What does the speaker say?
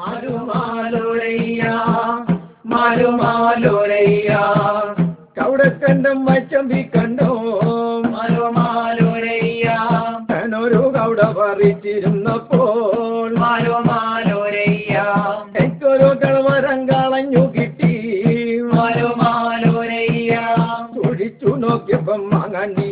മാലുമാലോരയ്യ മാലുമാലോരയ്യ കൗടക്കണ്ടം വച്ചമ്പി കണ്ടോ മാലുമാലോരയ്യ ഞാനൊരു കൗട പറിച്ചിരുന്നപ്പോൾ മാലുമാലോരയ്യ എനിക്കൊരു കളവരം കളഞ്ഞു കിട്ടി മാലുമാലോരയ്യ തുടിച്ചു നോക്കിയപ്പം മാങ്ങണ്ടി